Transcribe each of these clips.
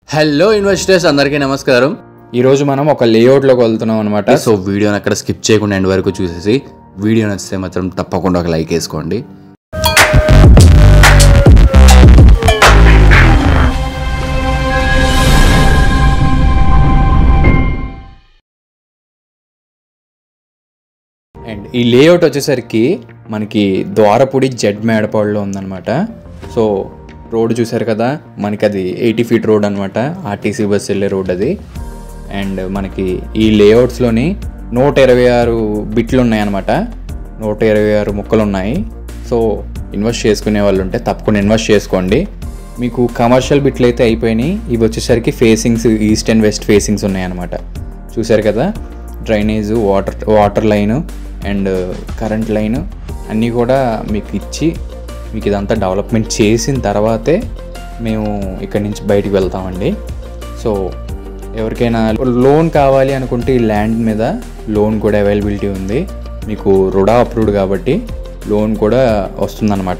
hello investors అందరికీ నమస్కారం ఈరోజు మనం ఒక లేఅవుట్లోకి వెళ్తున్నాం అనమాట సో వీడియోని అక్కడ స్కిప్ చేయకుండా ఎండ్ వరకు చూసేసి వీడియో నచ్చితే మాత్రం తప్పకుండా ఒక లైక్ వేసుకోండి అండ్ ఈ లేఅవుట్ వచ్చేసరికి మనకి ద్వారపూడి జెడ్ మేడపాడులో ఉందన్నమాట సో రోడ్ చూసారు కదా మనకి అది ఎయిటీ ఫీట్ రోడ్ అనమాట ఆర్టీసీ బస్ వెళ్ళే రోడ్ అది అండ్ మనకి ఈ లేఅవుట్స్లోని నూట ఇరవై ఆరు బిట్లు ఉన్నాయన్నమాట నూట ఇరవై ఆరు ముక్కలు ఉన్నాయి సో ఇన్వెస్ట్ చేసుకునే వాళ్ళు ఉంటే తప్పకుండా ఇన్వెస్ట్ చేసుకోండి మీకు కమర్షియల్ బిట్లు అయితే అయిపోయినాయి ఇవి వచ్చేసరికి facings east and west facings ఉన్నాయన్నమాట చూసారు కదా drainage water water line and current line అన్నీ కూడా మీకు ఇచ్చి మీకు ఇదంతా డెవలప్మెంట్ చేసిన తర్వాతే మేము ఇక్కడి నుంచి బయటికి వెళ్తామండి సో ఎవరికైనా లోన్ కావాలి అనుకుంటే ఈ ల్యాండ్ మీద లోన్ కూడా అవైలబిలిటీ ఉంది మీకు రుడా అప్రూవ్డ్ కాబట్టి లోన్ కూడా వస్తుందన్నమాట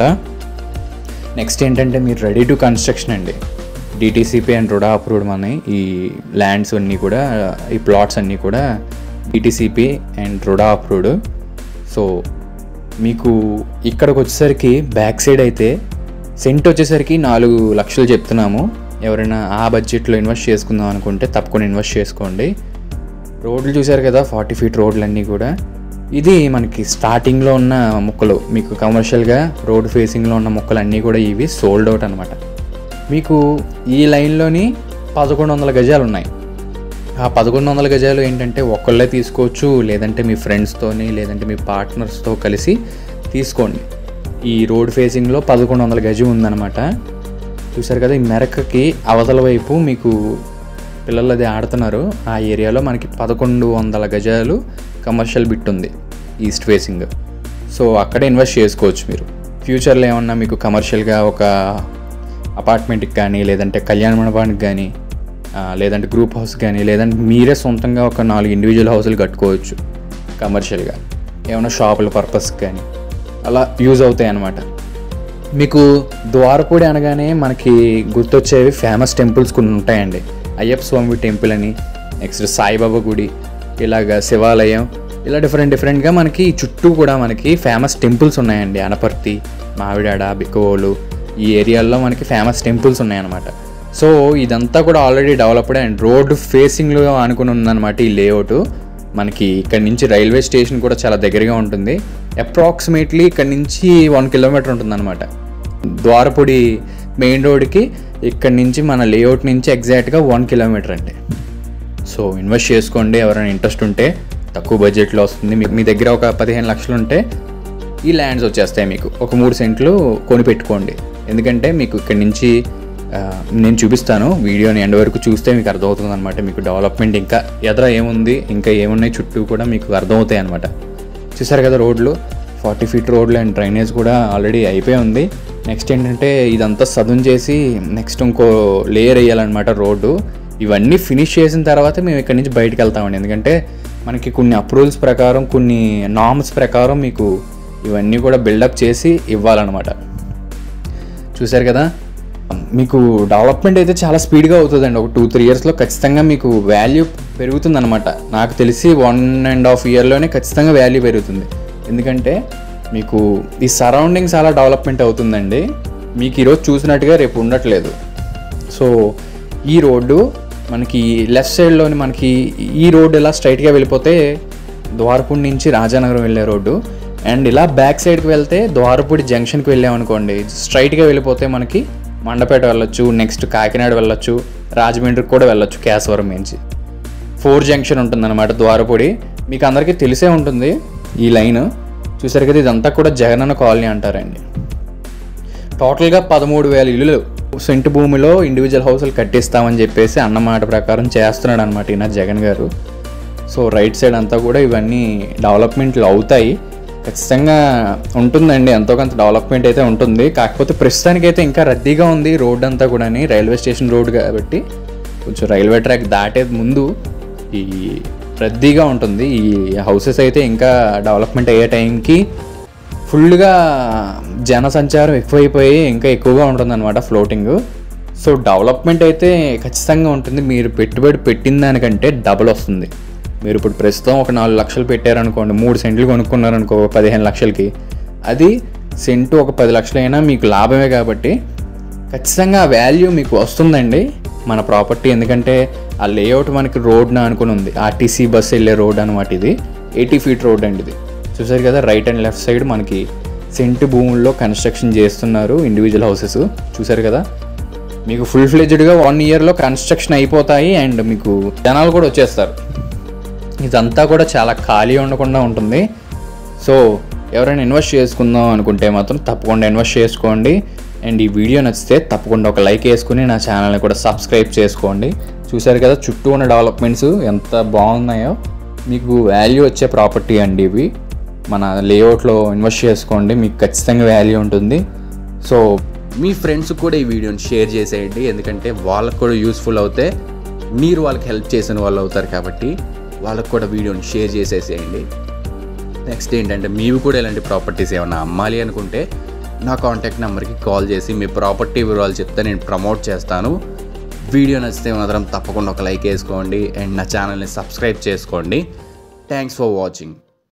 నెక్స్ట్ ఏంటంటే మీరు రెడీ టు కన్స్ట్రక్షన్ అండి డిటీసీపీ అండ్ రుడా అప్రూవ్డ్ మన ఈ ల్యాండ్స్ అన్నీ కూడా ఈ ప్లాట్స్ అన్నీ కూడా DTCP and RUDA approved so మీకు ఇక్కడికి వచ్చేసరికి బ్యాక్ సైడ్ అయితే సెంట్ వచ్చేసరికి నాలుగు లక్షలు చెప్తున్నాము ఎవరైనా ఆ బడ్జెట్లో ఇన్వెస్ట్ చేసుకుందాం అనుకుంటే తప్పకుండా ఇన్వెస్ట్ చేసుకోండి రోడ్లు చూశారు కదా ఫార్టీ ఫీట్ రోడ్లన్నీ కూడా ఇది మనకి స్టార్టింగ్లో ఉన్న ముక్కలు మీకు కమర్షియల్గా రోడ్ ఫేసింగ్లో ఉన్న ముక్కలు అన్నీ కూడా ఇవి సోల్డ్ అవుట్ అనమాట మీకు ఈ లైన్లోని పదకొండు వందల గజాలు ఉన్నాయి ఆ పదకొండు వందల గజాలు ఏంటంటే ఒక్కళ్ళే తీసుకోవచ్చు లేదంటే మీ ఫ్రెండ్స్తోని లేదంటే మీ పార్ట్నర్స్తో కలిసి తీసుకోండి ఈ రోడ్ ఫేసింగ్లో పదకొండు వందల గజం ఉందన్నమాట చూసారు కదా ఈ మెరకకి అవతల వైపు మీకు పిల్లలు అది ఆడుతున్నారు ఆ ఏరియాలో మనకి పదకొండు వందల గజాలు కమర్షియల్ బిట్ ఉంది ఈస్ట్ ఫేసింగ్ సో అక్కడే ఇన్వెస్ట్ చేసుకోవచ్చు మీరు ఫ్యూచర్లో ఏమన్నా మీకు కమర్షియల్గా ఒక అపార్ట్మెంట్కి కానీ లేదంటే కళ్యాణ మండపానికి కానీ ఆ, లేదంటే గ్రూప్ హౌస్ కానీ లేదంటే మీరే సొంతంగా ఒక నాలుగు ఇండివిజువల్ హౌసులు కట్టుకోవచ్చు కమర్షియల్గా ఏమైనా షాపుల పర్పస్కి కానీ అలా యూజ్ అవుతాయి అన్నమాట మీకు ద్వారపూడి అనగానే మనకి గుర్తొచ్చేవి ఫేమస్ టెంపుల్స్ కొన్ని ఉంటాయండి అయ్యప్ప స్వామి టెంపుల్ అని నెక్స్ట్ సాయిబాబా గుడి ఇలాగ శివాలయం ఇలా డిఫరెంట్ డిఫరెంట్గా మనకి చుట్టూ కూడా మనకి ఫేమస్ టెంపుల్స్ ఉన్నాయండి అనపర్తి మావిడాడ బిక్కవోలు ఈ ఏరియాల్లో మనకి ఫేమస్ టెంపుల్స్ ఉన్నాయన్నమాట సో ఇదంతా కూడా ఆల్రెడీ డెవలప్డ్ అండ్ రోడ్ ఫేసింగ్లో ఆనుకుని ఉందన్నమాట ఈ లేఅవుట్ మనకి ఇక్కడ నుంచి రైల్వే స్టేషన్ కూడా చాలా దగ్గరగా ఉంటుంది అప్రాక్సిమేట్లీ ఇక్కడ నుంచి వన్ కిలోమీటర్ ఉంటుందన్నమాట ద్వారపూడి మెయిన్ రోడ్కి ఇక్కడ నుంచి మన లేఅవుట్ నుంచి ఎగ్జాక్ట్గా వన్ కిలోమీటర్ అండి సో ఇన్వెస్ట్ చేసుకోండి ఎవరైనా ఇంట్రెస్ట్ ఉంటే తక్కువ బడ్జెట్లో వస్తుంది మీ మీ దగ్గర ఒక పదిహేను లక్షలు ఉంటే ఈ ల్యాండ్స్ వచ్చేస్తాయి మీకు ఒక మూడు సెంట్లు కొని పెట్టుకోండి ఎందుకంటే మీకు ఇక్కడ నుంచి ఆ, నేను చూపిస్తాను వీడియోని ఎండ్ వరకు చూస్తే మీకు అర్థమవుతుంది అనమాట మీకు డెవలప్మెంట్ ఇంకా ఎదర ఏముంది ఇంకా ఏమున్నాయి చుట్టూ కూడా మీకు అర్థమవుతాయి అనమాట చూసారు కదా రోడ్లు ఫార్టీ ఫీట్ రోడ్లు అండ్ డ్రైనేజ్ కూడా ఆల్రెడీ అయిపోయి ఉంది నెక్స్ట్ ఏంటంటే ఇదంతా సదున్ చేసి నెక్స్ట్ ఇంకో లేయర్ వేయాలన్నమాట రోడ్డు ఇవన్నీ ఫినిష్ చేసిన తర్వాత మేము ఇక్కడ నుంచి బయటకు వెళ్తామండి ఎందుకంటే మనకి కొన్ని అప్రూవల్స్ ప్రకారం కొన్ని నామ్స్ ప్రకారం మీకు ఇవన్నీ కూడా బిల్డప్ చేసి ఇవ్వాలన్నమాట చూశారు కదా మీకు డెవలప్మెంట్ అయితే చాలా స్పీడ్గా అవుతుందండి ఒక టూ త్రీ ఇయర్స్లో ఖచ్చితంగా మీకు వాల్యూ పెరుగుతుందన్నమాట నాకు తెలిసి వన్ అండ్ హాఫ్ ఇయర్లోనే ఖచ్చితంగా వాల్యూ పెరుగుతుంది ఎందుకంటే మీకు ఈ సరౌండింగ్స్ చాలా డెవలప్మెంట్ అవుతుందండి మీకు ఈరోజు చూసినట్టుగా రేపు ఉండట్లేదు సో ఈ రోడ్డు మనకి లెఫ్ట్ సైడ్లోని మనకి ఈ రోడ్డు ఇలా స్ట్రైట్గా వెళ్ళిపోతే ద్వారపూడి నుంచి రాజానగరం వెళ్ళే రోడ్డు అండ్ ఇలా బ్యాక్ సైడ్కి వెళ్తే ద్వారపూడి జంక్షన్కి వెళ్ళామనుకోండి స్ట్రైట్గా వెళ్ళిపోతే మనకి మండపేట వెళ్ళొచ్చు నెక్స్ట్ కాకినాడ వెళ్ళొచ్చు రాజమండ్రికి కూడా వెళ్ళొచ్చు కేశవరం నుంచి ఫోర్ జంక్షన్ ఉంటుందన్నమాట ద్వారపూడి మీకు అందరికీ తెలిసే ఉంటుంది ఈ లైన్ చూసారు కదా ఇదంతా కూడా జగనన్న కాలనీ అంటారండి టోటల్గా పదమూడు వేల ఇల్లులు సెంటు భూమిలో ఇండివిజువల్ హౌసులు కట్టిస్తామని చెప్పేసి అన్నమాట ప్రకారం చేస్తున్నాడు అనమాట ఈయన జగన్ గారు సో రైట్ సైడ్ అంతా కూడా ఇవన్నీ డెవలప్మెంట్లు అవుతాయి ఖచ్చితంగా ఉంటుందండి ఎంతో కొంత డెవలప్మెంట్ అయితే ఉంటుంది కాకపోతే ప్రస్తుతానికైతే ఇంకా రద్దీగా ఉంది రోడ్ అంతా కూడా రైల్వే స్టేషన్ రోడ్ కాబట్టి కొంచెం రైల్వే ట్రాక్ దాటే ముందు ఈ రద్దీగా ఉంటుంది ఈ హౌసెస్ అయితే ఇంకా డెవలప్మెంట్ అయ్యే టైంకి ఫుల్గా జనసంచారం ఎక్కువైపోయి ఇంకా ఎక్కువగా ఉంటుందన్నమాట ఫ్లోటింగ్ సో డెవలప్మెంట్ అయితే ఖచ్చితంగా ఉంటుంది మీరు పెట్టుబడి పెట్టిన దానికంటే డబుల్ వస్తుంది మీరు ఇప్పుడు ప్రస్తుతం ఒక నాలుగు లక్షలు పెట్టారనుకోండి మూడు సెంట్లు కొనుక్కున్నారనుకో పదిహేను లక్షలకి అది సెంటు ఒక పది లక్షలైనా మీకు లాభమే కాబట్టి ఖచ్చితంగా ఆ వాల్యూ మీకు వస్తుందండి మన ప్రాపర్టీ ఎందుకంటే ఆ లేఅవుట్ మనకి రోడ్న అనుకుని ఉంది ఆర్టీసీ బస్ వెళ్ళే రోడ్ అనమాట ఇది ఎయిటీ ఫీట్ రోడ్ అండి ఇది చూసారు కదా రైట్ అండ్ లెఫ్ట్ సైడ్ మనకి సెంటు భూముల్లో కన్స్ట్రక్షన్ చేస్తున్నారు ఇండివిజువల్ హౌసెస్ చూసారు కదా మీకు ఫుల్ ఫ్లెజ్డ్గా వన్ ఇయర్లో కన్స్ట్రక్షన్ అయిపోతాయి అండ్ మీకు జనాలు కూడా వచ్చేస్తారు ఇదంతా కూడా చాలా ఖాళీ ఉండకుండా ఉంటుంది సో ఎవరైనా ఇన్వెస్ట్ చేసుకుందాం అనుకుంటే మాత్రం తప్పకుండా ఇన్వెస్ట్ చేసుకోండి అండ్ ఈ వీడియో నచ్చితే తప్పకుండా ఒక లైక్ వేసుకుని నా ఛానల్ని కూడా సబ్స్క్రైబ్ చేసుకోండి చూసారు కదా చుట్టూ ఉన్న డెవలప్మెంట్స్ ఎంత బాగున్నాయో మీకు వాల్యూ వచ్చే ప్రాపర్టీ అండి ఇవి మన లేఅవుట్లో ఇన్వెస్ట్ చేసుకోండి మీకు ఖచ్చితంగా వాల్యూ ఉంటుంది సో మీ ఫ్రెండ్స్ కూడా ఈ వీడియోని షేర్ చేసేయండి ఎందుకంటే వాళ్ళకు కూడా యూస్ఫుల్ అవుతే మీరు వాళ్ళకి హెల్ప్ చేసిన వాళ్ళు అవుతారు కాబట్టి వాళ్ళకు కూడా వీడియోని షేర్ చేసేసేయండి నెక్స్ట్ ఏంటంటే మీవి కూడా ఇలాంటి ప్రాపర్టీస్ ఏమైనా అమ్మాలి అనుకుంటే నా కాంటాక్ట్ నెంబర్కి కాల్ చేసి మీ ప్రాపర్టీ వివరాలు చెప్తే నేను ప్రమోట్ చేస్తాను వీడియో నచ్చితే మాత్రం తప్పకుండా ఒక లైక్ వేసుకోండి అండ్ నా ఛానల్ని సబ్స్క్రైబ్ చేసుకోండి థ్యాంక్స్ ఫర్ వాచింగ్